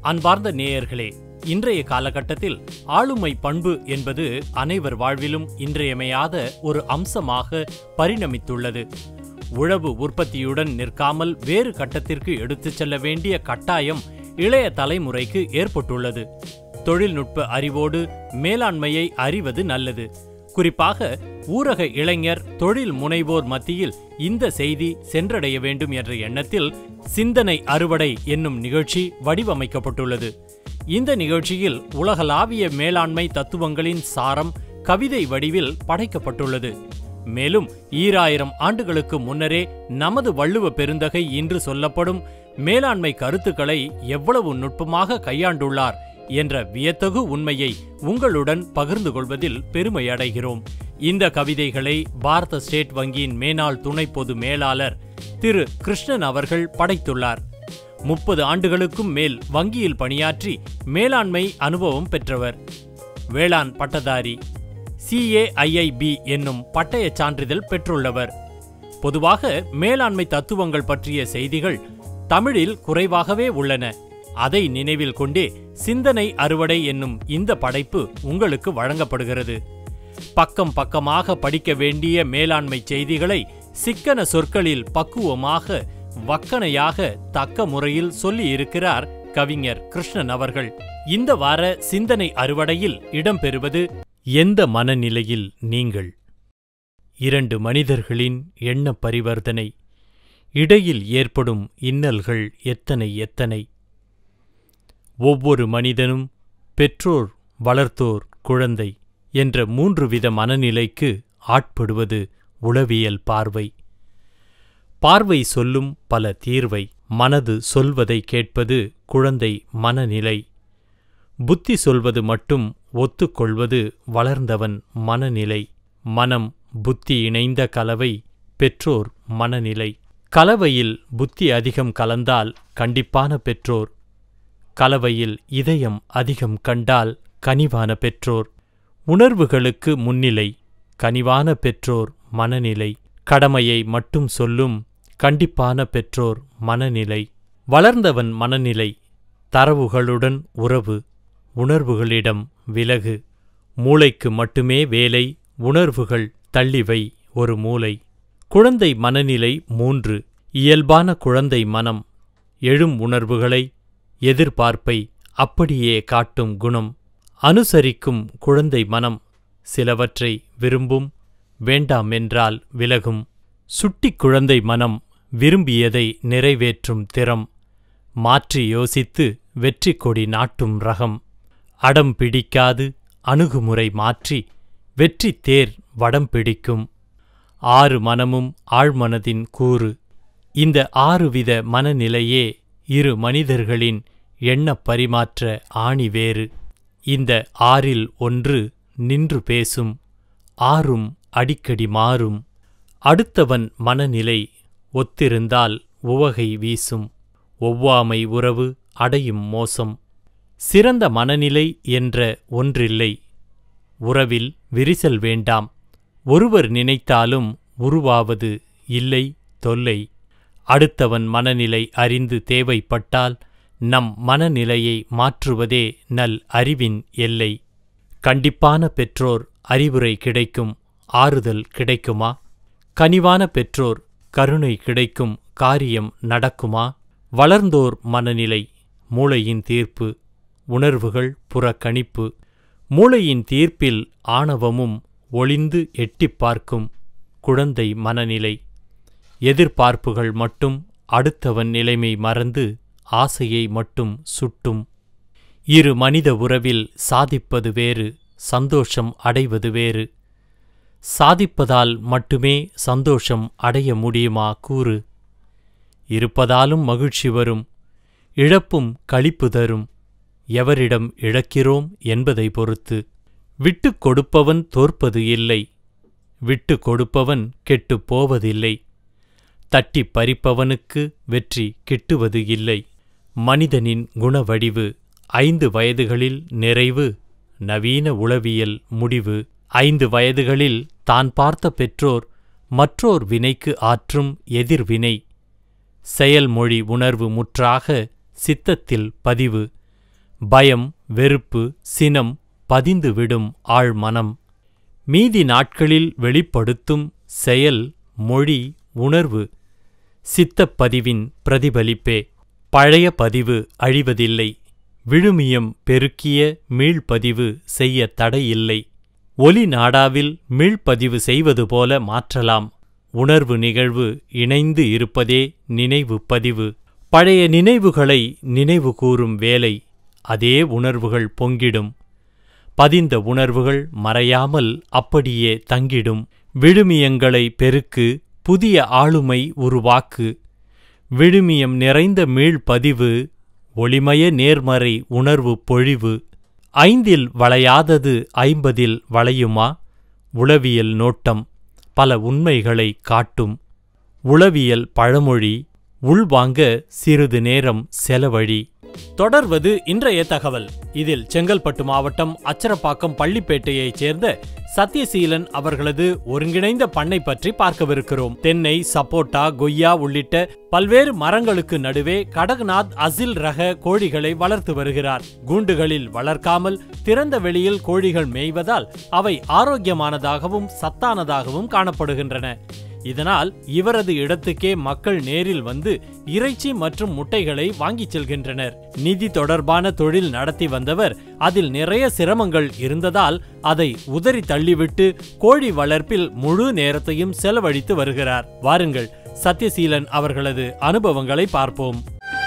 அன்பார்ந்த நேயர்களே இன்றைய காலகட்டத்தில் ஆளுமை பண்பு என்பது அனைவர் வாழ்விலும் இன்றியமையாத ஒரு அம்சமாக பரிணமித்துள்ளது உழவு உற்பத்தியுடன் நிற்காமல் வேறு கட்டத்திற்கு எடுத்துச் செல்ல வேண்டிய கட்டாயம் இளைய தலைமுறைக்கு ஏற்பட்டுள்ளது தொழில்நுட்ப அறிவோடு மேலாண்மையை அறிவது நல்லது குறிப்பாக ஊரக இளைஞர் தொழில் முனைவோர் மத்தியில் இந்த செய்தி சென்றடைய வேண்டும் என்ற எண்ணத்தில் சிந்தனை அறுவடை என்னும் நிகழ்ச்சி வடிவமைக்கப்பட்டுள்ளது இந்த நிகழ்ச்சியில் உலகளாவிய மேலாண்மை தத்துவங்களின் சாரம் கவிதை வடிவில் படைக்கப்பட்டுள்ளது மேலும் ஈராயிரம் ஆண்டுகளுக்கு முன்னரே நமது வள்ளுவ பெருந்தகை இன்று சொல்லப்படும் மேலாண்மை கருத்துக்களை எவ்வளவு நுட்பமாக கையாண்டுள்ளார் என்ற வியத்தகு உண்மையை உங்களுடன் பகிர்ந்து கொள்வதில் பெருமை அடைகிறோம் இந்த கவிதைகளை பாரத ஸ்டேட் வங்கியின் மேனாள் துணை பொது மேலாளர் திரு கிருஷ்ணன் அவர்கள் படைத்துள்ளார் முப்பது ஆண்டுகளுக்கும் மேல் வங்கியில் பணியாற்றி மேலாண்மை அனுபவம் பெற்றவர் வேளாண் பட்டதாரி சிஏஐஐபி என்னும் பட்டயச் சான்றிதழ் பெற்றுள்ளவர் பொதுவாக மேலாண்மை தத்துவங்கள் பற்றிய செய்திகள் தமிழில் குறைவாகவே உள்ளன அதை நினைவில் கொண்டே சிந்தனை அறுவடை என்னும் இந்த படைப்பு உங்களுக்கு வழங்கப்படுகிறது பக்கம் பக்கமாக படிக்க வேண்டிய மேலாண்மை செய்திகளை சிக்கன சொற்களில் பக்குவமாக வக்கனையாக தக்க முறையில் சொல்லி இருக்கிறார் கவிஞர் கிருஷ்ணன் அவர்கள் இந்த வார சிந்தனை அறுவடையில் இடம்பெறுவது எந்த மனநிலையில் நீங்கள் இரண்டு மனிதர்களின் எண்ண பரிவர்த்தனை இடையில் ஏற்படும் இன்னல்கள் எத்தனை எத்தனை ஒவ்வொரு மனிதனும் பெற்றோர் வளர்த்தோர் குழந்தை என்ற மூன்று வித மனநிலைக்கு ஆட்படுவது உளவியல் பார்வை பார்வை சொல்லும் பல தீர்வை மனது சொல்வதை கேட்பது குழந்தை மனநிலை புத்தி சொல்வது மட்டும் ஒத்துக்கொள்வது வளர்ந்தவன் மனநிலை மனம் புத்தி இணைந்த கலவை பெற்றோர் மனநிலை கலவையில் புத்தி அதிகம் கலந்தால் கண்டிப்பான பெற்றோர் கலவையில் இதயம் அதிகம் கண்டால் கனிவான பெற்றோர் உணர்வுகளுக்கு முன்னிலை கனிவான பெற்றோர் மனநிலை கடமையை மட்டும் சொல்லும் கண்டிப்பான பெற்றோர் மனநிலை வளர்ந்தவன் மனநிலை தரவுகளுடன் உறவு உணர்வுகளிடம் விலகு மூளைக்கு மட்டுமே வேலை உணர்வுகள் தள்ளிவை ஒரு மூளை குழந்தை மனநிலை மூன்று இயல்பான குழந்தை மனம் எழும் உணர்வுகளை எதிர்பார்ப்பை அப்படியே காட்டும் குணம் அனுசரிக்கும் குழந்தை மனம் சிலவற்றை விரும்பும் வேண்டாம் என்றால் விலகும் சுட்டிக் குழந்தை மனம் விரும்பியதை நிறைவேற்றும் திறம் மாற்றி யோசித்து வெற்றி கொடி நாட்டும் ரகம் அடம் பிடிக்காது அணுகுமுறை மாற்றி வெற்றி தேர் வடம் பிடிக்கும் ஆறு மனமும் ஆழ்மனதின் கூறு இந்த ஆறு வித மனநிலையே இரு மனிதர்களின் எண்ணப் பரிமாற்ற ஆணி வேறு இந்த ஆறில் ஒன்று நின்று பேசும் ஆறும் அடிக்கடி மாறும் அடுத்தவன் மனநிலை ஒத்திருந்தால் உவகை வீசும் ஒவ்வாமை உறவு அடையும் மோசம் சிறந்த மனநிலை என்ற ஒன்றில்லை உறவில் விரிசல் வேண்டாம் ஒருவர் நினைத்தாலும் உருவாவது இல்லை தொல்லை அடுத்தவன் மனநிலை அறிந்து தேவைப்பட்டால் நம் மனநிலையை மாற்றுவதே நல் அறிவின் எல்லை கண்டிப்பான பெற்றோர் அறிவுரை கிடைக்கும் ஆறுதல் கிடைக்குமா கனிவான பெற்றோர் கருணை கிடைக்கும் காரியம் நடக்குமா வளர்ந்தோர் மனநிலை மூளையின் தீர்ப்பு உணர்வுகள் புறக்கணிப்பு மூளையின் தீர்ப்பில் ஆணவமும் ஒளிந்து எட்டிப் பார்க்கும் குழந்தை மனநிலை எதிர்பார்ப்புகள் மட்டும் அடுத்தவன் நிலைமை மறந்து ஆசையை மட்டும் சுட்டும் இரு மனித உறவில் சாதிப்பது வேறு சந்தோஷம் அடைவது வேறு சாதிப்பதால் மட்டுமே சந்தோஷம் அடைய முடியுமா கூறு இருப்பதாலும் மகிழ்ச்சி வரும் இழப்பும் களிப்பு தரும் எவரிடம் இழக்கிறோம் என்பதை பொறுத்து விட்டுக் கொடுப்பவன் தோற்பது இல்லை விட்டு கொடுப்பவன் கெட்டுப் போவதில்லை தட்டிப் பறிப்பவனுக்கு வெற்றி கிட்டுவது இல்லை மனிதனின் குணவடிவு ஐந்து வயதுகளில் நிறைவு நவீன உளவியல் முடிவு ஐந்து வயதுகளில் தான் பார்த்த பெற்றோர் மற்றோர் வினைக்கு ஆற்றும் எதிர்வினை செயல்மொழி உணர்வு முற்றாக சித்தத்தில் பதிவு பயம் வெறுப்பு சினம் பதிந்துவிடும் ஆழ்மனம் மீதி நாட்களில் வெளிப்படுத்தும் செயல் மொழி உணர்வு சித்தப்பதிவின் பிரதிபலிப்பே பழைய பதிவு அழிவதில்லை விழுமியம் பெருக்கிய மீள்பதிவு செய்ய தடையில்லை ஒலி நாடாவில் மீள்பதிவு செய்வது போல மாற்றலாம் உணர்வு நிகழ்வு இணைந்து இருப்பதே நினைவு பதிவு பழைய நினைவுகளை நினைவு கூறும் வேலை அதே உணர்வுகள் பொங்கிடும் பதிந்த உணர்வுகள் மறையாமல் அப்படியே தங்கிடும் விழுமியங்களை பெருக்கு புதிய ஆளுமை உருவாக்கு விழுமியம் நிறைந்த மீள்பதிவு ஒளிமய நேர்மறை உணர்வு பொழிவு ஐந்தில் வளையாதது ஐம்பதில் வளையுமா உளவியல் நோட்டம் பல உண்மைகளை காட்டும் உளவியல் பழமொழி உள்வாங்க சிறிது நேரம் செலவழி தொடர்வது இன்றைய தகவல் இதில் செங்கல்பட்டு மாவட்டம் அச்சரப்பாக்கம் பள்ளிப்பேட்டையைச் சேர்ந்த சத்யசீலன் அவர்களது ஒருங்கிணைந்த பண்ணை பற்றி பார்க்கவிருக்கிறோம் தென்னை சப்போட்டா கொய்யா உள்ளிட்ட பல்வேறு மரங்களுக்கு நடுவே கடக்நாத் அசில் ரக கோழிகளை வளர்த்து வருகிறார் கூண்டுகளில் வளர்க்காமல் திறந்த வெளியில் கோழிகள் மேய்வதால் அவை ஆரோக்கியமானதாகவும் சத்தானதாகவும் காணப்படுகின்றன இதனால் இவரது இடத்துக்கே மக்கள் நேரில் வந்து இறைச்சி மற்றும் முட்டைகளை வாங்கிச் செல்கின்றனர் நிதி தொடர்பான தொழில் நடத்தி வந்தவர் அதில் நிறைய சிரமங்கள் இருந்ததால் அதை உதறி தள்ளிவிட்டு கோழி வளர்ப்பில் முழு நேரத்தையும் செலவழித்து வருகிறார் வாருங்கள் சத்யசீலன் அவர்களது அனுபவங்களை பார்ப்போம்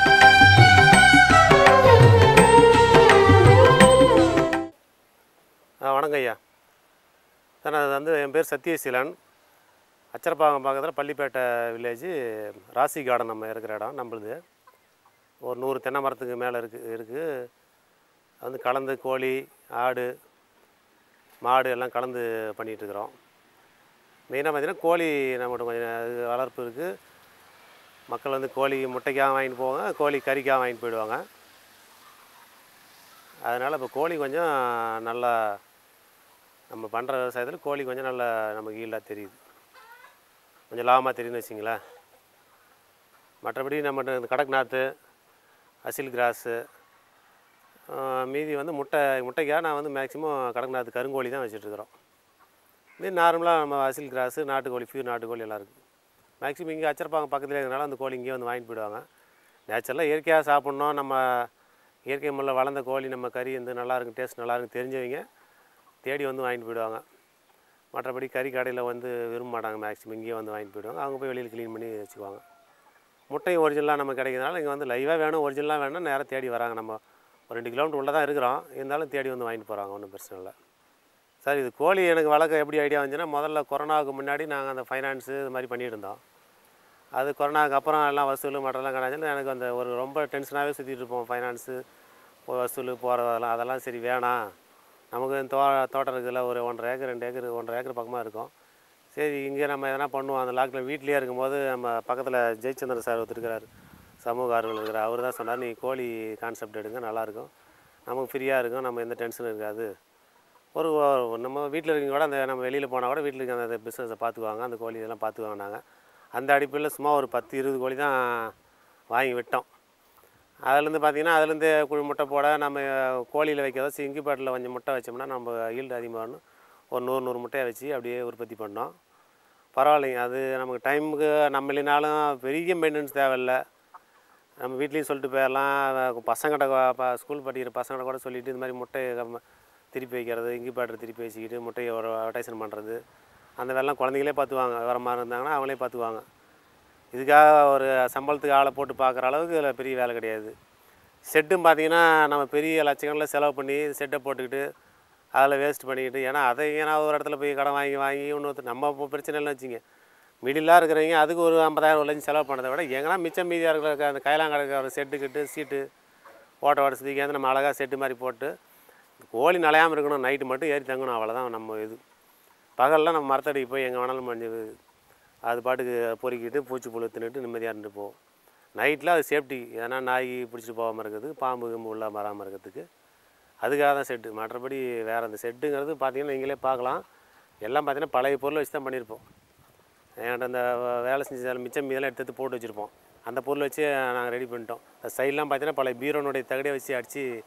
ஆ வணக்கம் ஐயா சார் நான் வந்து என் பேர் சத்யசீலன் அச்சரப்பாக்கம் பக்கத்தில் பள்ளிப்பேட்டை வில்லேஜ் ராசி கார்டன் நம்ம இருக்கிற இடம் நம்மளுது ஒரு நூறு தென்னை மரத்துக்கு மேலே இருக்குது இருக்குது வந்து கலந்து கோழி ஆடு மாடு எல்லாம் கலந்து பண்ணிகிட்ருக்குறோம் மெயினாக பார்த்தீங்கன்னா கோழி நம்மகிட்ட கொஞ்சம் அது வளர்ப்பு இருக்குது மக்கள் வந்து கோழி முட்டைக்காக வாங்கிட்டு போவாங்க கோழி கறிக்காக வாங்கிட்டு போயிடுவாங்க அதனால் இப்போ கோழி கொஞ்சம் நல்லா நம்ம பண்ணுற விவசாயத்தில் கோழி கொஞ்சம் நல்லா நமக்கு ஈல்டாக தெரியுது கொஞ்சம் லாபமாக தெரியுதுன்னு வச்சிங்களேன் மற்றபடி நம்மகிட்ட இந்த கடக்நாத்து அசில் கிராஸு மீதி வந்து முட்டை முட்டைக்காக நான் வந்து மேக்ஸிமம் கடக்நாத்து கருங்கோழி தான் வச்சிட்ருக்குறோம் மீதி நார்மலாக நம்ம அசில் கிராஸு நாட்டுக்கோழி ஃபியூர் நாட்டுக்கோழி எல்லாம் இருக்குது மேக்ஸிமம் இங்கே அச்சரப்பாங்க பக்கத்தில் இருக்கிறனால அந்த கோழி இங்கேயே வந்து வாங்கிட்டு போயிடுவாங்க நேச்சுரலாக இயற்கையாக சாப்பிட்ணும் நம்ம இயற்கை முறையில் வளர்ந்த கோழி நம்ம கறி வந்து நல்லா இருக்கும் டேஸ்ட் நல்லா இருக்கும் தெரிஞ்சவங்க தேடி வந்து வாங்கிட்டு போயிடுவாங்க மற்றபடி கறி கடையில் வந்து விரும்ப மாட்டாங்க மேக்ஸிமம் இங்கேயே வந்து வாங்கிட்டு போயிடுவாங்க அவங்க போய் வெளியில் க்ளீன் பண்ணி வச்சுக்குவாங்க முட்டையும் ஒரிஜினலாக நம்ம கிடைக்கிறதுனால இங்கே வந்து லைவாக வேணும் ஒரிஜினலாக வேணும்னா நேராக தேடி வராங்க நம்ம ஒரு ரெண்டு கிலோமீட்டர் உள்ளே தான் இருக்கிறோம் இருந்தாலும் தேடி வந்து வாங்கிட்டு போகிறாங்க ஒன்றும் பிரச்சனை இல்லை சார் இது கோழி எனக்கு வளர்க்க எப்படி ஐடியா வந்துச்சுன்னா முதல்ல கொரோனாவுக்கு முன்னாடி நாங்கள் அந்த ஃபைனான்ஸு இது மாதிரி பண்ணிட்டு இருந்தோம் அது கொரோனாவுக்கு அப்புறம் எல்லாம் வசூல் மற்றெல்லாம் கிடையாது எனக்கு அந்த ஒரு ரொம்ப டென்ஷனாகவே சுற்றிட்டு இருப்போம் ஃபைனான்ஸு வசூல் போகிறதெல்லாம் அதெல்லாம் சரி வேணாம் நமக்கு இந்த தோ தோட்டம் இருக்குதுல்ல ஒரு ஒன்றரை ஏக்கர் ரெண்டு ஏக்கர் ஒன்றரை ஏக்கர் பக்கமாக இருக்கும் சரி இங்கே நம்ம எதனா பண்ணுவோம் அந்த லாக்கில் வீட்லேயே இருக்கும்போது நம்ம பக்கத்தில் ஜெயச்சந்திரன் சார் ஒருத்தர் இருக்கிறார் சமூக ஆர்வலர் இருக்கிறார் அவர் தான் சொன்னார் நீ கோழி கான்செப்ட் எடுங்க நல்லாயிருக்கும் நமக்கு ஃப்ரீயாக இருக்கும் நம்ம எந்த டென்ஷனும் இருக்காது ஒரு ஒரு- நம்ம வீட்டில் இருக்கவங்க கூட அந்த நம்ம வெளியில் போனால் கூட வீட்டில் இருக்க அந்த பிஸ்னஸை பார்த்துக்குவாங்க அந்த கோழி இதெல்லாம் பார்த்துக்குவாங்க நாங்கள் அந்த அடிப்படையில் சும்மா ஒரு பத்து இருபது கோழி தான் வாங்கி விட்டோம் அதுலேருந்து பார்த்தீங்கன்னா அதுலேருந்து குழி முட்டை போட நம்ம கோழியில் வைக்கிறத இன்குபேட்டரில் கொஞ்சம் முட்டை வச்சோம்னா நம்ம ஈல்டு அதிகமாக வரணும் ஒரு நூறு நூறு முட்டையை வச்சு அப்படியே உற்பத்தி பண்ணோம் பரவாயில்லைங்க அது நமக்கு டைமுக்கு நம்ம இல்லைனாலும் பெரிய மெயின்டெனன்ஸ் தேவையில்லை நம்ம வீட்லேயும் சொல்லிட்டு போயிடலாம் பசங்கிட்ட கொ- ப ஸ்கூல் படிக்கிற பசங்கிட்ட கூட சொல்லிவிட்டு இந்த மாதிரி முட்டையை கம்ம- திருப்பி வைக்கிறது இன்குபேட்டர் திருப்பி வச்சுக்கிட்டு முட்டையை ஒரு ரொட்டேஷன் பண்ணுறது அந்த வேலைலாம் குழந்தைங்களே பார்த்துவாங்க வர மாதிரி இருந்தாங்கன்னா அவங்களே பார்த்துக்குவாங்க இதுக்காக ஒரு சம்பளத்துக்கு ஆளை போட்டு பார்க்குற அளவுக்கு இதில் பெரிய வேலை கிடையாது செட்டும் பார்த்தீங்கன்னா நம்ம பெரிய லட்சக்கணக்கில் செலவு பண்ணி செட்டை போட்டுக்கிட்டு அதில் வேஸ்ட் பண்ணிக்கிட்டு ஏன்னா அதை ஏன்னா ஒரு இடத்துல போய் கடன் வாங்கி வாங்கி இன்னொருத்தர் நம்ம இப்போ பிரச்சனை இல்லைன்னு வச்சுங்க மிடிலாக இருக்கிறவங்க அதுக்கு ஒரு ஐம்பதாயிரம் ஒரு லட்சம் செலவு பண்ணதை விட எங்கன்னா மிச்சம் மீதியாக இருக்கிற அந்த கையெல்லாம் கிடக்கிற செட்டுக்கிட்டு சீட்டு ஓட்ட வடசதிக்கு வந்து நம்ம அழகாக செட்டு மாதிரி போட்டு கோழி நலையாமல் இருக்கணும் நைட்டு மட்டும் ஏறி தங்கணும் அவ்வளோதான் நம்ம இது பகலில் நம்ம மரத்தடிக்கு போய் எங்கே வேணாலும் மஞ்சள் அது பாட்டுக்கு பொறுக்கிட்டு பூச்சி புழு தின்னுட்டு நிம்மதியாக இருந்துட்டு போவோம் நைட்டில் அது சேஃப்டி ஏன்னா நாய் பிடிச்சிட்டு போகாமல் இருக்கிறதுக்கு பாம்பு கிம்பு உள்ள வராமல் இருக்கிறதுக்கு அதுக்காக தான் செட்டு மற்றபடி வேறு அந்த செட்டுங்கிறது பார்த்தீங்கன்னா நீங்களே பார்க்கலாம் எல்லாம் பார்த்தீங்கன்னா பழைய பொருளை வச்சு தான் பண்ணியிருப்போம் என்கிட்ட அந்த வேலை செஞ்ச மிச்சம் மீதெல்லாம் எடுத்து எடுத்து போட்டு வச்சுருப்போம் அந்த பொருளை வச்சு நாங்கள் ரெடி பண்ணிட்டோம் அந்த சைட்லாம் பார்த்தீங்கன்னா பழைய பீரோனுடைய தகடியை வச்சு அடித்து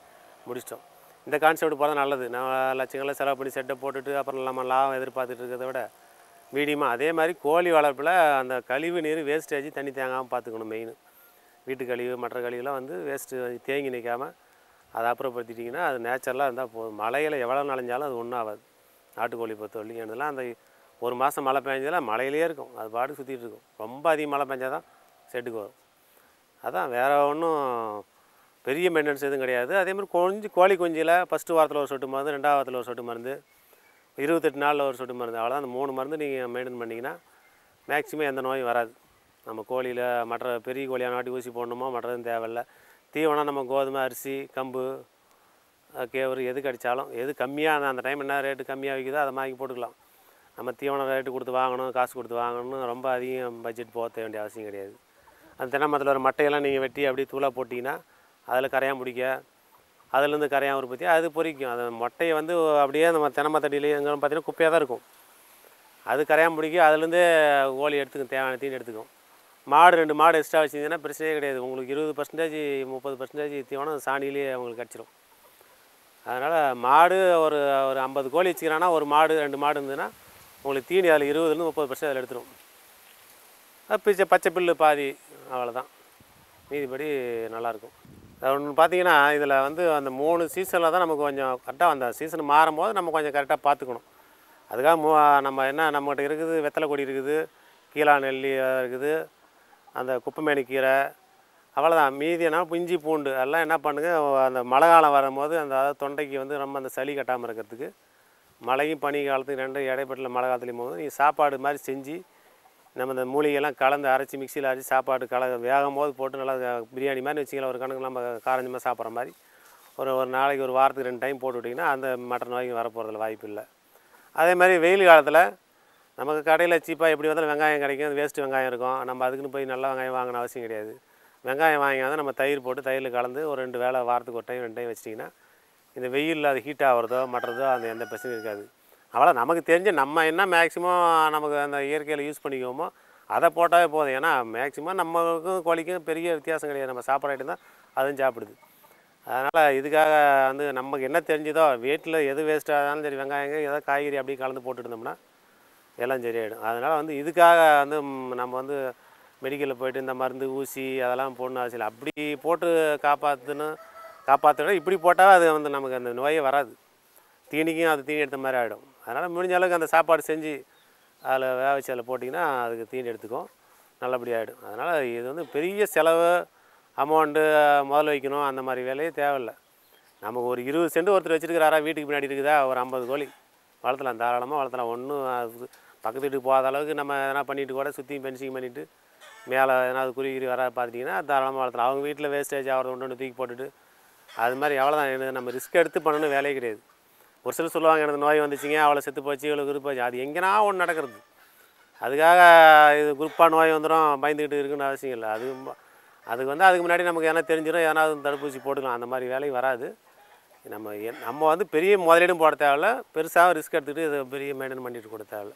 முடிச்சிட்டோம் இந்த கான்செப்ட் போகிறது நல்லது நான் லட்சங்களை செலவு பண்ணி செட்டை போட்டுட்டு அப்புறம் நம்ம லாபம் எதிர்பார்த்துட்டு இருக்கிறத விட மீடியமாக அதே மாதிரி கோழி வளர்ப்பில் அந்த கழிவு நீர் வேஸ்டேஜ் தண்ணி தேங்காமல் பார்த்துக்கணும் மெயின் வீட்டு கழிவு மற்ற கழிவுலாம் வந்து வேஸ்ட்டு தேங்கி நிற்காமல் அதை அப்புறப்படுத்திட்டிங்கன்னா அது நேச்சுரலாக இருந்தால் போதும் மழையில் எவ்வளோ நனைஞ்சாலும் அது ஒன்றும் ஆகாது நாட்டுக்கோழி பொறுத்த வரைக்கும் அதெல்லாம் அந்த ஒரு மாதம் மழை பெஞ்சதெல்லாம் மழையிலே இருக்கும் அது பாட்டுக்கு சுற்றிட்டு இருக்கும் ரொம்ப அதிக மழை பெஞ்சால் தான் செட்டுக்கு வரும் அதான் வேறு ஒன்றும் பெரிய மெயின்டெனன்ஸ் எதுவும் கிடையாது அதே மாதிரி கொஞ்சம் கோழி குஞ்சில் ஃபஸ்ட்டு வாரத்தில் ஒரு சொட்டு மருந்து ரெண்டாவது வாரத்தில் ஒரு சொட்டு மருந்து இருபத்தெட்டு நாளில் ஒரு சொட்டு மருந்து அவ்வளோதான் அந்த மூணு மருந்து நீங்கள் மெயின்டைன் பண்ணிங்கன்னா மேக்ஸிமம் எந்த நோயும் வராது நம்ம கோழியில் மற்ற பெரிய கோழியான நாட்டி ஊசி போடணுமோ மற்றதும் தேவையில்ல தீவனம் நம்ம கோதுமை அரிசி கம்பு அஹ், கேவுரு எது கடித்தாலும் எது கம்மியாக அந்த டைம் என்ன ரேட்டு கம்மியாக விற்குதோ அதை வாங்கி போட்டுக்கலாம் நம்ம தீவனம் ரேட்டு கொடுத்து வாங்கணும் காசு கொடுத்து வாங்கணும்னு ரொம்ப அதிகம் பட்ஜெட் போக வேண்டிய அவசியம் கிடையாது அந்த தென்னமரத்தில் ஒரு மட்டையெல்லாம் நீங்கள் வெட்டி அப்படியே தூளாக போட்டிங்கன்னா அதில் கரையான் பிடிக்க அதுலேருந்து கரையான் உற்பத்தி அது பொரிக்கும் அந்த மொட்டையை வந்து அப்படியே நம்ம தென்னமரத்தடியிலேயே எங்கே பார்த்தீங்கன்னா குப்பையாக தான் இருக்கும் அது கரையான் பிடிக்க அதுலேருந்தே கோழி எடுத்துக்கும் தேவையான தீனி எடுத்துக்கும் மாடு ரெண்டு மாடு எக்ஸ்ட்ரா வச்சிங்கன்னா பிரச்சனையே கிடையாது உங்களுக்கு இருபது பர்சன்டேஜ் முப்பது பர்சன்டேஜ் தீவனம் சாணியிலேயே உங்களுக்கு கிடச்சிரும் அதனால் மாடு ஒரு ஒரு ஐம்பது கோழி வச்சுக்கிறான்னா ஒரு மாடு ரெண்டு மாடு இருந்ததுன்னா உங்களுக்கு தீனி அதில் இருபதுலேருந்து முப்பது பர்சன்ட் அதில் எடுத்துரும் அது பிச்சை பச்சை புல்லு பாதி அவ்வளோதான் மீதிபடி நல்லாயிருக்கும் ஒன்று பார்த்தீங்கன்னா இதில் வந்து அந்த மூணு சீசனில் தான் நமக்கு கொஞ்சம் கரெக்டாக அந்த சீசன் மாறும்போது நம்ம கொஞ்சம் கரெக்டாக பார்த்துக்கணும் அதுக்காக மூ நம்ம என்ன நம்மகிட்ட இருக்குது வெத்தலை கொடி இருக்குது கீழா நெல்லி இருக்குது அந்த குப்பைமேனி கீரை அவ்வளோதான் மீதி என்ன இஞ்சி பூண்டு எல்லாம் என்ன பண்ணுங்க அந்த மழை காலம் வரும்போது அந்த அதாவது தொண்டைக்கு வந்து ரொம்ப அந்த சளி கட்டாமல் இருக்கிறதுக்கு மழையும் பனி காலத்துக்கு ரெண்டும் இடைப்பட்ட மழை காலத்துலேயும் போது நீங்கள் சாப்பாடு மாதிரி செஞ்சு நம்ம இந்த மூலிகையெல்லாம் கலந்து அரைச்சி மிக்சியில் அரைச்சி சாப்பாடு கல வேகும் போது போட்டு நல்லா பிரியாணி மாதிரி வச்சிங்களா ஒரு கணக்கு நம்ம காரஞ்சமாக சாப்பிட்ற மாதிரி ஒரு ஒரு நாளைக்கு ஒரு வாரத்துக்கு ரெண்டு டைம் போட்டு விட்டிங்கன்னா அந்த மட்டன் நோய்க்கு வரப்போகிறதுல வாய்ப்பு இல்லை அதே மாதிரி வெயில் காலத்தில் நமக்கு கடையில் சீப்பாக எப்படி வந்தாலும் வெங்காயம் கிடைக்கும் வேஸ்ட்டு வெங்காயம் இருக்கும் நம்ம அதுக்குன்னு போய் நல்ல வெங்காயம் வாங்கணும் அவசியம் கிடையாது வெங்காயம் வாங்கி வந்து நம்ம தயிர் போட்டு தயிரில் கலந்து ஒரு ரெண்டு வேளை வாரத்துக்கு ஒரு டைம் ரெண்டு டைம் வச்சிட்டிங்கன்னா இந்த வெயிலில் அது ஹீட் ஆகிறதோ மற்றதோ அந்த எந்த பிரச்சனையும் இருக்காது அவ்வளோ நமக்கு தெரிஞ்ச நம்ம என்ன மேக்ஸிமம் நமக்கு அந்த இயற்கையில் யூஸ் பண்ணிக்குவோமோ அதை போட்டாவே போதும் ஏன்னா மேக்ஸிமம் நம்மளுக்கும் கோழிக்கும் பெரிய வித்தியாசம் கிடையாது நம்ம சாப்பிட்ற ஐட்டம் தான் அதுவும் சாப்பிடுது அதனால் இதுக்காக வந்து நமக்கு என்ன தெரிஞ்சதோ வீட்டில் எது வேஸ்ட்டாக இருந்தாலும் சரி வெங்காயங்க ஏதாவது காய்கறி அப்படியே கலந்து போட்டுட்டு இருந்தோம்னா எல்லாம் சரியாயிடும் அதனால் வந்து இதுக்காக வந்து ம், நம்ம வந்து மெடிக்கலில் போயிட்டு இந்த மருந்து ஊசி அதெல்லாம் போடணும் அவசியம் இல்லை அப்படி போட்டு காப்பாற்றணும் காப்பாற்றணும் இப்படி போட்டால் அது வந்து நமக்கு அந்த நோயே வராது தீனிக்கும் அது தீனி எடுத்த மாதிரி ஆகிடும் அதனால் முடிஞ்ச அளவுக்கு அந்த சாப்பாடு செஞ்சு அதில் வேக வச்சு அதில் போட்டிங்கன்னா அதுக்கு தீனி எடுத்துக்கும் நல்லபடியாக ஆகிடும் அதனால் இது வந்து பெரிய செலவு அமௌண்ட்டு முதல்ல வைக்கணும் அந்த மாதிரி வேலையே தேவையில்லை நமக்கு ஒரு இருபது சென்ட் ஒருத்தர் வச்சுருக்கிறாரா வீட்டுக்கு பின்னாடி இருக்குதா ஒரு ஐம்பது கோழி வளர்த்தலாம் தாராளமாக வளர்த்தலாம் ஒன்றும் அது பக்கத்து வீட்டுக்கு போகாத அளவுக்கு நம்ம எதனா பண்ணிட்டு கூட சுற்றியும் பென்சிங் பண்ணிவிட்டு மேலே எதனா அது குருவி வர பார்த்துட்டிங்கன்னா தாராளமாக வளர்த்தலாம் அவங்க வீட்டில் வேஸ்டேஜ் ஆகிறத ஒன்று ஒன்று தூக்கி போட்டுட்டு அது மாதிரி எவ்வளோதான் எனக்கு நம்ம ரிஸ்க் எடுத்து பண்ணணும் வேலையே கிடையாது ஒரு சிலர் சொல்லுவாங்க எனக்கு நோய் வந்துச்சுங்க அவ்வளோ செத்து போச்சு இவ்வளோ குரூப் போச்சு அது எங்கேனா ஒன்று நடக்கிறது அதுக்காக இது குரூப்பாக நோய் வந்துடும் பயந்துக்கிட்டு இருக்குன்னு அவசியம் இல்லை அது ம- அதுக்கு வந்து அதுக்கு முன்னாடி நமக்கு எதனா தெரிஞ்சிடும் எதனா தடுப்பூசி போட்டுக்கலாம் அந்த மாதிரி வேலை வராது நம்ம என்- நம்ம வந்து பெரிய முதலீடும் போட தேவையில்ல பெருசாக ரிஸ்க் எடுத்துக்கிட்டு இதை பெரிய மெயின்டைன் பண்ணிட்டு கூட தேவையில்ல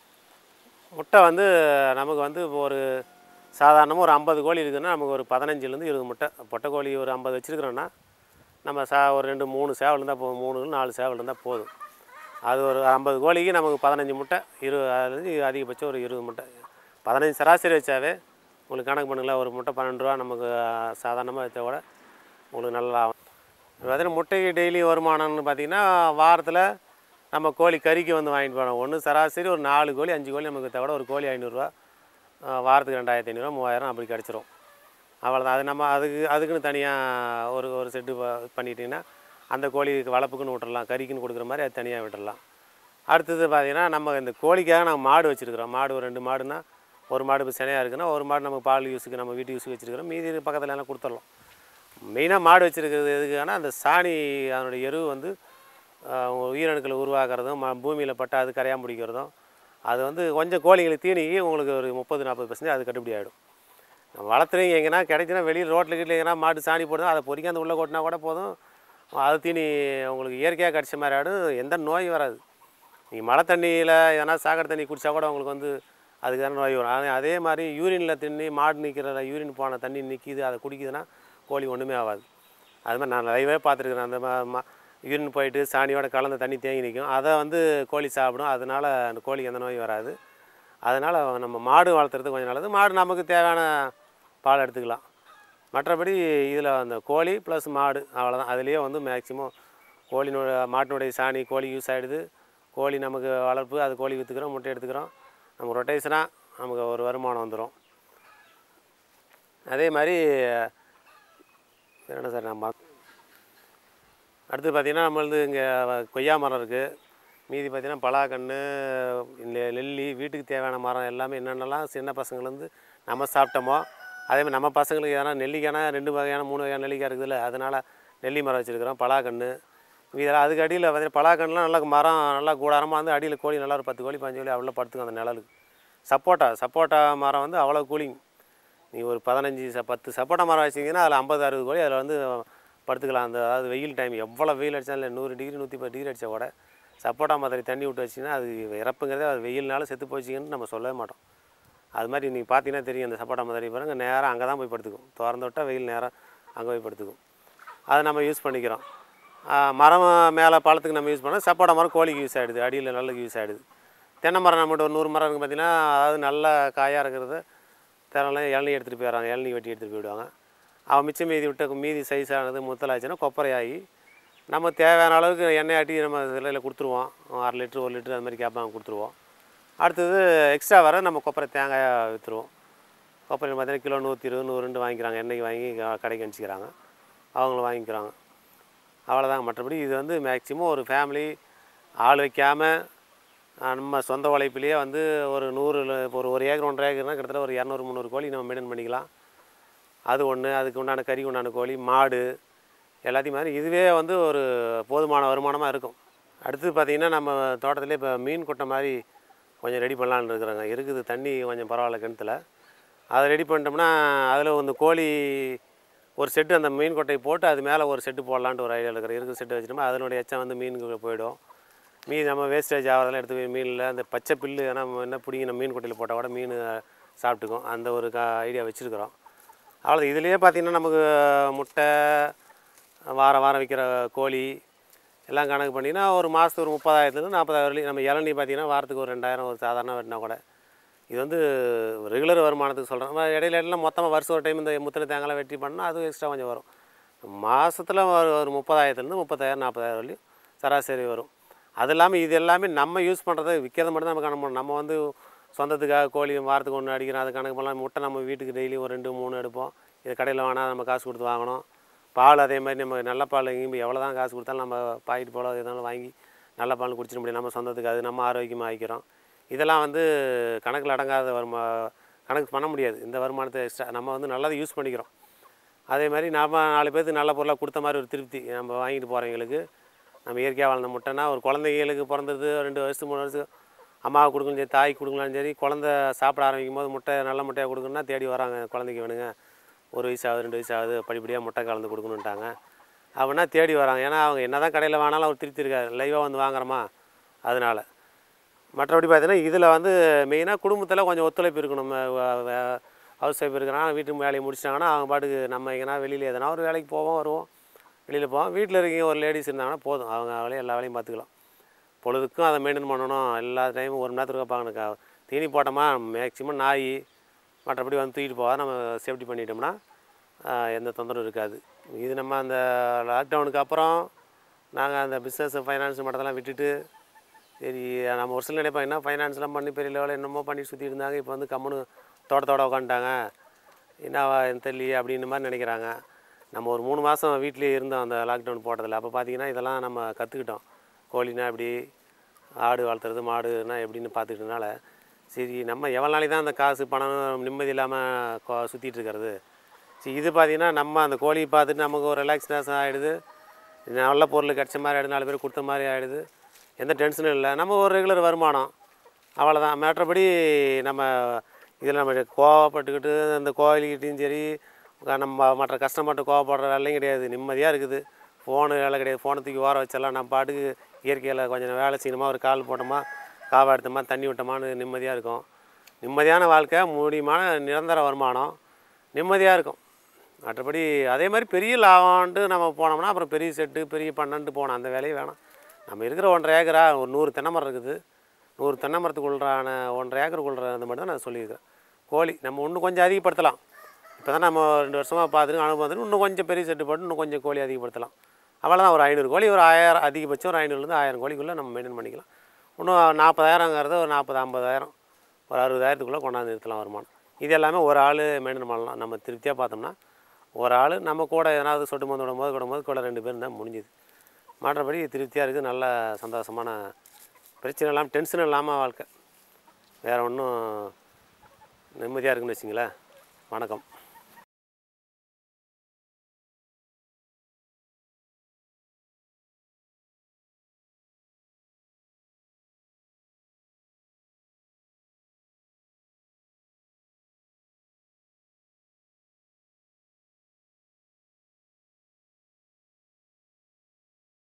முட்டை வந்து நமக்கு வந்து இப்போ ஒரு சாதாரணமாக ஒரு ஐம்பது கோழி இருக்குதுன்னா நமக்கு ஒரு பதினஞ்சுலேருந்து இருபது முட்டை பொட்டை கோழி ஒரு ஐம்பது வச்சுருக்குறோன்னா நம்ம சா ஒரு ரெண்டு மூணு சேவல் இருந்தால் போதும் மூணு நாலு சேவல் இருந்தால் போதும் அது ஒரு ஐம்பது கோழிக்கு நமக்கு பதினஞ்சு முட்டை இரு அதுலேருந்து அதிகபட்சம் ஒரு இருபது முட்டை பதினஞ்சு சராசரி வச்சாவே உங்களுக்கு கணக்கு பண்ணுங்களேன் ஒரு முட்டை பன்னெண்டு ரூபா நமக்கு சாதாரணமாக வச்சா கூட உங்களுக்கு நல்லா ஆகும் பார்த்தீங்கன்னா முட்டைக்கு டெய்லி வருமானம்னு பார்த்தீங்கன்னா வாரத்தில் நம்ம கோழி கறிக்கு வந்து வாங்கிட்டு போனோம் ஒன்று சராசரி ஒரு நாலு கோழி அஞ்சு கோழி நமக்கு தவிர ஒரு கோழி ஐநூறுரூவா வாரத்துக்கு ரெண்டாயிரத்தி ஐநூறுரூவா மூவாயிரம் அப்படி கிடச்சிரும் அவ்வளோதான் அது நம்ம அதுக்கு அதுக்குன்னு தனியாக ஒரு ஒரு செட்டு ப- பண்ணிட்டீங்கன்னா அந்த கோழிக்கு வளர்ப்புக்குன்னு விட்டுறலாம் கறிக்குன்னு கொடுக்குற மாதிரி அது தனியாக விட்டுறலாம் அடுத்தது பார்த்தீங்கன்னா நம்ம இந்த கோழிக்காக நம்ம மாடு வச்சுருக்குறோம் மாடு ஒரு ரெண்டு மாடுனா ஒரு மாடு இப்போ சினையாக இருக்குன்னா ஒரு மாடு நம்ம பால் யூஸுக்கு நம்ம வீட்டு யூஸுக்கு வச்சுருக்கிறோம் மீதி பக்கத்தில் எல்லாம் கொடுத்துடலாம் மெயினாக மாடு வச்சுருக்கிறது எதுக்கான அந்த சாணி அதனுடைய எரு வந்து ஆஹ், உயிரணுக்களை உருவாக்குறதும் ம பூமியில் பட்டு அது கரையான் பிடிக்கிறதும் அது வந்து கொஞ்சம் கோழிங்களுக்கு தீனிக்கு உங்களுக்கு ஒரு முப்பது நாற்பது பர்சன்டேஜ் அது கட்டுப்படி ஆகிடும் வளர்த்துறீங்க எங்கன்னா கிடைச்சுன்னா வெளியில் ரோட்டில் கீட்டில் எங்கன்னா மாட்டு சாணி போடுதோ அதை பொறிக்க அந்த உள்ளே கொட்டினா கூட போதும் அது தீனி உங்களுக்கு இயற்கையாக கிடச்ச மாதிரி ஆகிடும் எந்த நோய் வராது நீங்கள் மழை தண்ணியில் எதனா சாக்கடை தண்ணி குடித்தா கூட உங்களுக்கு வந்து அதுக்கான நோய் வரும் அதே அதே மாதிரி யூரினில் தண்ணி மாடு நிற்கிற யூரின் போன தண்ணி நிற்கிது அதை குடிக்குதுன்னா கோழி ஒன்றுமே ஆகாது அது மாதிரி நான் லைவே பார்த்துருக்குறேன் அந்த ம- ம யூரின் போயிட்டு சாணியோட கலந்த தண்ணி தேங்கி நிற்கும் அதை வந்து கோழி சாப்பிடும் அதனால் அந்த கோழிக்கு எந்த நோயும் வராது அதனால் நம்ம மாடு வளர்த்துறது கொஞ்சம் நல்லது மாடு நமக்கு தேவையான பால் எடுத்துக்கலாம் மற்றபடி இதில் அந்த கோழி ப்ளஸ் மாடு அவ்வளோதான் அதுலேயே வந்து மேக்ஸிமம் கோழினோட மாட்டினுடைய சாணி கோழி யூஸ் ஆகிடுது கோழி நமக்கு வளர்ப்பு அது கோழி விற்றுக்கிறோம் முட்டை எடுத்துக்கிறோம் நம்ம ரொட்டேஷனாக நமக்கு ஒரு வருமானம் வந்துடும் அதே மாதிரி என்ன சார் நம்ம அடுத்து பார்த்திங்கன்னா நம்மளது இங்கே கொய்யா மரம் இருக்குது மீதி பார்த்திங்கன்னா பலாக்கன்று நெ- நெல்லி வீட்டுக்கு தேவையான மரம் எல்லாமே என்னென்னலாம் சின்ன பசங்கள்லேருந்து நம்ம சாப்பிட்டோமோ அதே மாதிரி நம்ம பசங்களுக்கு எதனா நெல்லிக்கான ரெண்டு வகையான மூணு வகையான நெல்லிக்காய் இருக்குதுல்ல அதனால் நெல்லி மரம் வச்சுருக்கிறோம் பலாக்கன்று இதெல்லாம் அதுக்கு அடியில் பார்த்தீங்கன்னா பலாக்கன்றுலாம் நல்லா மரம் நல்லா கூடாரமாக வந்து அடியில் கோழி நல்லா ஒரு பத்து கோழி பதினஞ்சு கோழி அவ்வளோ படுத்துக்கும் அந்த நிழலுக்கு சப்போட்டா சப்போட்டா மரம் வந்து அவ்வளோ கூலிங் நீ ஒரு பதினஞ்சு ச பத்து சப்போட்டா மரம் வச்சிங்கன்னா அதில் ஐம்பது அறுபது கோழி அதில் வந்து படுத்துக்கலாம் அந்த அதாவது வெயில் டைம் எவ்வளோ வெயில் அடித்தாலும் இல்லை நூறு டிகிரி நூற்றி பத்து டிகிரி அடித்தா கூட சப்போட்டா மாதிரி தண்ணி விட்டு வச்சிங்கன்னா அது இறப்புங்கிறதே அது வெயில்னால செத்து போச்சுங்கன்னு நம்ம சொல்லவே மாட்டோம் அது மாதிரி நீங்கள் பார்த்தீங்கன்னா தெரியும் அந்த சப்போட்டா மாதிரி பாருங்க நேராக அங்கே தான் போய் படுத்துக்கும் திறந்து விட்டால் வெயில் நேரம் அங்கே போய் படுத்துக்கும் அதை நம்ம யூஸ் பண்ணிக்கிறோம் ஆ, மரம் மேலே பழத்துக்கு நம்ம யூஸ் பண்ணோம் சப்போட்டா மரம் கோழிக்கு யூஸ் ஆகிடுது அடியில் நல்லதுக்கு யூஸ் ஆகிடுது தென்னை மரம் நம்மகிட்ட ஒரு நூறு மரம் இருக்குது பார்த்தீங்கன்னா அதாவது நல்ல காயாக இருக்கிறது தேவையில்லாம் இளநீ எடுத்துகிட்டு போயிடுறாங்க இளநீ வெட்டி எடுத்துகிட்டு போயிடுவாங்க அவன் மிச்சம் மீதி விட்ட மீதி சைஸ் ஆனது முத்தலாச்சுன்னா கொப்பரையாகி நம்ம தேவையான அளவுக்கு எண்ணெய் ஆட்டி நம்ம இதில் கொடுத்துருவோம் அரை லிட்ரு ஒரு லிட்ரு அது மாதிரி கேட்பாங்க கொடுத்துருவோம் அடுத்தது எக்ஸ்ட்ரா வர நம்ம கொப்பரை தேங்காயை விற்றுருவோம் கொப்பரை பார்த்தீங்கன்னா கிலோ நூற்றி இருபது நூறு ரெண்டு வாங்கிக்கிறாங்க எண்ணெய்க்கு வாங்கி க- கடைக்கு அனுப்பிச்சிக்கிறாங்க அவங்களும் வாங்கிக்கிறாங்க அவ்வளோதாங்க மற்றபடி இது வந்து மேக்ஸிமம் ஒரு ஃபேமிலி ஆள் வைக்காமல் நம்ம சொந்த உழைப்பிலேயே வந்து ஒரு நூறு இல்ல- இப்போ ஒரு ஒரு ஏக்கர் ஒன்றரை ஏக்கர்னா கிட்டத்தட்ட ஒரு இரநூறு முந்நூறு கோழி நம்ம மெயின்டைன் பண்ணிக்கலாம் அது ஒன்று அதுக்கு உண்டான கறி உண்டான கோழி மாடு எல்லாத்தையும் மாதிரி இதுவே வந்து ஒரு போதுமான வருமானமாக இருக்கும் அடுத்து பார்த்திங்கன்னா நம்ம தோட்டத்திலே இப்போ மீன் குட்டை மாதிரி கொஞ்சம் ரெடி பண்ணலான்னு இருக்கிறாங்க இருக்குது தண்ணி கொஞ்சம் பரவாயில்ல கிணத்துல அதை ரெடி பண்ணிட்டோம்னா அதில் வந்து கோழி ஒரு செட்டு அந்த மீன் கொட்டையை போட்டு அது மேலே ஒரு செட்டு போடலான்ட்டு ஒரு ஐடியா இருக்கிற இருக்குது செட்டு வச்சிட்டோம்னா அதனுடைய எச்சம் வந்து மீனுக்கு போயிடும் மீன் நம்ம வேஸ்டேஜ் ஆகிறதெல்லாம் எடுத்து போய் மீனில் அந்த பச்சை புல்லு ஏன்னா நம்ம என்ன பிடிங்கி நம்ம மீன் கொட்டையில் போட்டால் கூட மீன் சாப்பிட்டுக்கும் அந்த ஒரு கா ஐடியா வச்சுருக்குறோம் அவ்வளோ இதுலேயே பார்த்திங்கன்னா நமக்கு முட்டை வாரம் வாரம் விற்கிற கோழி எல்லாம் கணக்கு பண்ணினா ஒரு மாதத்துக்கு ஒரு முப்பதாயிரத்துலேருந்து நாற்பதாயிரம் வரையும் நம்ம இளநீ பார்த்திங்கன்னா வாரத்துக்கு ஒரு ரெண்டாயிரம் ஒரு சாதாரண வெட்டினா கூட இது வந்து ரெகுலர் வருமானத்துக்கு சொல்கிறேன் இடையில இடையில மொத்தமாக வருஷம் ஒரு டைம் இந்த முத்திரை தேங்காய்லாம் வெட்டி பண்ணால் அது எக்ஸ்ட்ரா கொஞ்சம் வரும் மாதத்தில் ஒரு ஒரு முப்பதாயிரத்துலேருந்து முப்பத்தாயிரம் நாற்பதாயிரம் வரையும் சராசரி வரும் அது இல்லாமல் இது எல்லாமே நம்ம யூஸ் பண்ணுறது விற்கிறத மட்டும் தான் நம்ம கணக்கு பண்ணணும் நம்ம வந்து சொந்தத்துக்காக கோழி வாரத்துக்கு ஒன்று அடிக்கிறோம் அது கணக்கு பண்ணலாம் முட்டை நம்ம வீட்டுக்கு டெய்லி ஒரு ரெண்டு மூணு எடுப்போம் இது கடையில் வேணால் நம்ம காசு கொடுத்து வாங்கணும் பால் அதே மாதிரி நம்ம நல்ல பால் எங்கேயும் எவ்வளோ தான் காசு கொடுத்தாலும் நம்ம பாக்கெட் போல எதாலும் வாங்கி நல்ல பால் குடிச்சிட முடியும் நம்ம சொந்தத்துக்கு அது நம்ம ஆரோக்கியமாக ஆகிக்கிறோம் இதெல்லாம் வந்து கணக்கில் அடங்காத வருமா கணக்கு பண்ண முடியாது இந்த வருமானத்தை எக்ஸ்ட்ரா நம்ம வந்து நல்லதை யூஸ் பண்ணிக்கிறோம் அதே மாதிரி நம்ம நாலு பேருக்கு நல்ல பொருளாக கொடுத்த மாதிரி ஒரு திருப்தி நம்ம வாங்கிட்டு போகிறவங்களுக்கு நம்ம இயற்கையாக வளர்ந்த முட்டைனா ஒரு குழந்தைங்களுக்கு பிறந்தது ரெண்டு வருஷம் மூணு வருஷம் அம்மாவுக்கு கொடுக்கணும் சரி தாய்க்கு கொடுக்கலாலும் சரி குழந்த சாப்பிட ஆரம்பிக்கும் போது முட்டை நல்ல முட்டையாக கொடுக்கணும்னா தேடி வராங்க குழந்தைக்கு வேணுங்க ஒரு வயசு ஆகுது ரெண்டு வயசு ஆகுது படிப்படியாக முட்டை கலந்து கொடுக்கணுன்ட்டாங்க அப்படின்னா தேடி வராங்க ஏன்னா அவங்க என்ன தான் கடையில் வாங்கினாலும் அவர் திருப்தி இருக்காரு லைவாக வந்து வாங்குறோமா அதனால் மற்றபடி பார்த்தீங்கன்னா இதில் வந்து மெயினாக குடும்பத்தில் கொஞ்சம் ஒத்துழைப்பு இருக்கணும் நம்ம ஹவுஸ் ஒய்ஃப் இருக்கிறாங்க வீட்டு வேலையை முடிச்சிட்டாங்கன்னா அவங்க பாட்டுக்கு நம்ம எங்கன்னா வெளியில் எதனா ஒரு வேலைக்கு போவோம் வருவோம் வெளியில் போவோம் வீட்டில் இருக்கீங்க ஒரு லேடிஸ் இருந்தாங்கன்னா போதும் அவங்க வேலையும் எல்லா வேலையும் பார்த்துக்கலாம் பொழுதுக்கும் அதை மெயின்டைன் பண்ணணும் எல்லா டைமும் ஒரு மணி நேரத்துக்கு பார்க்கணுக்கா தீனி போட்டோமா மேக்ஸிமம் நாய் மற்றபடி வந்து தூக்கிட்டு போகாத நம்ம சேஃப்டி பண்ணிட்டோம்னா ஆஹ், எந்த தொந்தரவும் இருக்காது இது நம்ம அந்த லாக்டவுனுக்கு அப்புறம் நாங்கள் அந்த பிஸ்னஸ் ஃபைனான்ஸ் மட்டத்தெல்லாம் விட்டுட்டு சரி நம்ம ஒரு சில நினைப்போம் என்ன ஃபைனான்ஸ்லாம் பண்ணி பெரிய லெவலில் என்னமோ பண்ணி சுற்றிட்டு இருந்தாங்க இப்போ வந்து கம்முன்னு தோட்டத்தோட உட்காந்துட்டாங்க என்னவா தெரியலையே அப்படின்னு மாதிரி நினைக்கிறாங்க நம்ம ஒரு மூணு மாதம் வீட்டிலேயே இருந்தோம் அந்த லாக்டவுன் போட்டதில் அப்போ பார்த்தீங்கன்னா இதெல்லாம் நம்ம கற்றுக்கிட்டோம் கோழினா எப்படி ஆடு வளர்த்துறது மாடுனா எப்படின்னு பார்த்துக்கிட்டனால சரி நம்ம எவ்வளோ நாளைக்கு தான் அந்த காசு பணம் நிம்மதி இல்லாமல் சுற்றிட்டு இருக்கிறது சரி இது பார்த்தீங்கன்னா நம்ம அந்த கோழியை பார்த்துட்டு நமக்கு ஒரு ரிலாக்ஸ்னேஷன் ஆகிடுது நல்ல பொருள் கிடச்ச மாதிரி ஆகிடுது நாலு பேர் கொடுத்த மாதிரி ஆகிடுது எந்த டென்ஷனும் இல்லை நம்ம ஒரு ரெகுலர் வருமானம் அவ்வளோதான் மற்றபடி நம்ம இதில் நம்ம கோவப்பட்டுக்கிட்டு அந்த கோழிக்கிட்டையும் சரி நம்ம மற்ற கஸ்டமர்கிட்ட கோவப்படுற வேலையும் கிடையாது நிம்மதியாக இருக்குது ஃபோனு வேலை கிடையாது ஃபோனை தூக்கி ஓர வச்சிடலாம் நம்ம பாட்டுக்கு இயற்கையில் கொஞ்சம் வேலை செய்யணுமா ஒரு கால் போட்டோமா காவா எடுத்தோமா தண்ணி விட்டோமான்னு நிம்மதியாக இருக்கும் நிம்மதியான வாழ்க்கை முடியுமான நிரந்தர வருமானம் நிம்மதியாக இருக்கும் மற்றபடி அதே மாதிரி பெரிய லாபம்ன்ட்டு நம்ம போனோம்னா அப்புறம் பெரிய செட்டு பெரிய பன்னெண்டு போனோம் அந்த வேலையும் வேணாம் நம்ம இருக்கிற ஒன்றரை ஏக்கரா ஒரு நூறு தென்னை மரம் இருக்குது நூறு தென்னை மரத்துக்குள்ளான ஒன்றரை ஏக்கருக்குள்ள அந்த மட்டும் தான் நான் சொல்லியிருக்கிறேன் கோழி நம்ம இன்னும் கொஞ்சம் அதிகப்படுத்தலாம் இப்போ தான் நம்ம ரெண்டு வருஷமாக பார்த்துட்டு அனுபவம் வந்துட்டு இன்னும் கொஞ்சம் பெரிய செட்டு போட்டு இன்னும் கொஞ்சம் கோழி அதிகப்படுத்தலாம் அவ்வளோதான் ஒரு ஐநூறு கோழி ஒரு ஆயிரம் அதிகபட்சம் ஒரு ஐநூறுலேருந்து ஆயிரம் கோழிக்குள்ளே நம்ம மெயின்டைன் பண்ணிக்கலாம் இன்னும் நாற்பதாயிரங்கிறது ஒரு நாற்பது ஐம்பதாயிரம் ஒரு அறுபதாயிரத்துக்குள்ளே கொண்டாந்து நிறுத்தலாம் வருமானம் இது எல்லாமே ஒரு ஆள் மெயின்டைன் பண்ணலாம் நம்ம திருப்தியாக பார்த்தோம்னா ஒரு ஆள் நம்ம கூட எதனாவது சொட்டு மருந்து விடும் போது விடும் போது கூட ரெண்டு பேரும் தான் முடிஞ்சுது மற்றபடி திருப்தியாக இருக்குது நல்ல சந்தோஷமான பிரச்சனை இல்லாமல் டென்ஷன் இல்லாமல் வாழ்க்கை வேறு ஒன்றும் நிம்மதியாக இருக்குன்னு வச்சிங்களேன் வணக்கம்